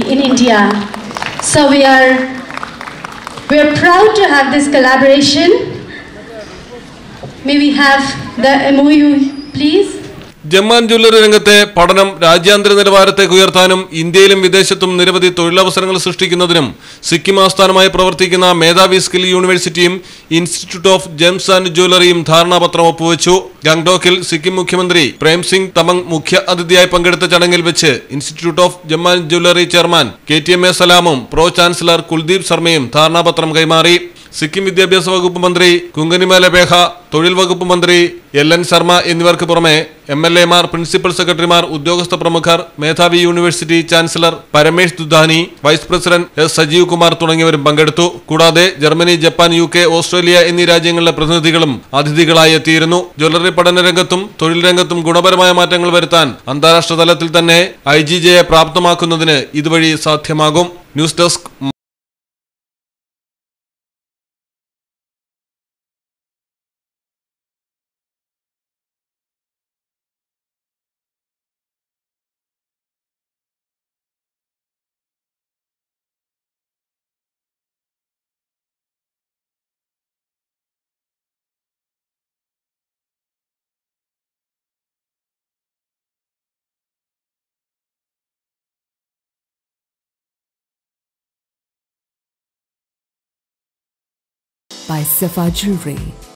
in India. So we are we are proud to have this collaboration. May we have the MOU, please? ജമ്മാൻ jewellery രംഗത്തെ പഠനം രാജ്യാന്തര നിലവാരത്തേക്ക് ഉയർത്താനും ഇന്ത്യയിലും വിദേശത്തും നിരവധി തൊഴിലവസരങ്ങൾ സൃഷ്ടിക്കുന്നതിനും സിക്കിം ആസ്ഥാനമായി പ്രവർത്തിക്കുന്ന മേധാവി സ്കിൽ യൂണിവേഴ്സിറ്റിയും ഇൻസ്റ്റിറ്റ്യൂട്ട് ഓഫ് ജെംസ് ആൻഡ് ജ്വല്ലറിയും ധാരണാപത്രം ഒപ്പുവെച്ചു ഗംഗ്ടോക്കിൽ സിക്കിം മുഖ്യമന്ത്രി പ്രേം സിംഗ് തമങ് മുഖ്യ അതിഥിയായി പങ്കെടുത്ത ചടങ്ങിൽ വെച്ച് ഇൻസ്റ്റിറ്റ്യൂട്ട് ഓഫ് ജമ്മാൻ jewellery chairman K T M A സലാമും പ്രോ ചാൻസലർ കുൽദീപ് ശർമ്മയും ധാരണാപത്രം കൈമാറി സിക്കിം വിദ്യാഭ്യാസ വകുപ്പ് മന്ത്രി കുങ്കനിമേല ബേഹ തൊഴിൽ വകുപ്പ് മന്ത്രി എൽ എൻ ശർമ്മ എന്നിവർക്ക് പുറമെ എം എൽ എമാർ പ്രിൻസിപ്പൽ സെക്രട്ടറിമാർ ഉദ്യോഗസ്ഥ പ്രമുഖർ മേധാവി university chancellor Paramesh Dudhani vice president S Sajeev Kumar തുടങ്ങിയവരും പങ്കെടുത്തു കൂടാതെ Germany Japan U K Australia എന്നീ രാജ്യങ്ങളിലെ പ്രതിനിധികളും അതിഥികളായി എത്തിയിരുന്നു ജ്വല്ലറി പഠന രംഗത്തും തൊഴിൽ രംഗത്തും ഗുണപരമായ മാറ്റങ്ങൾ വരുത്താൻ അന്താരാഷ്ട്ര തലത്തിൽ തന്നെ ഐ ജി ജെയെ പ്രാപ്തമാക്കുന്നതിന് ഇതുവഴി സാധ്യമാകും news desk by Safa Jewelry.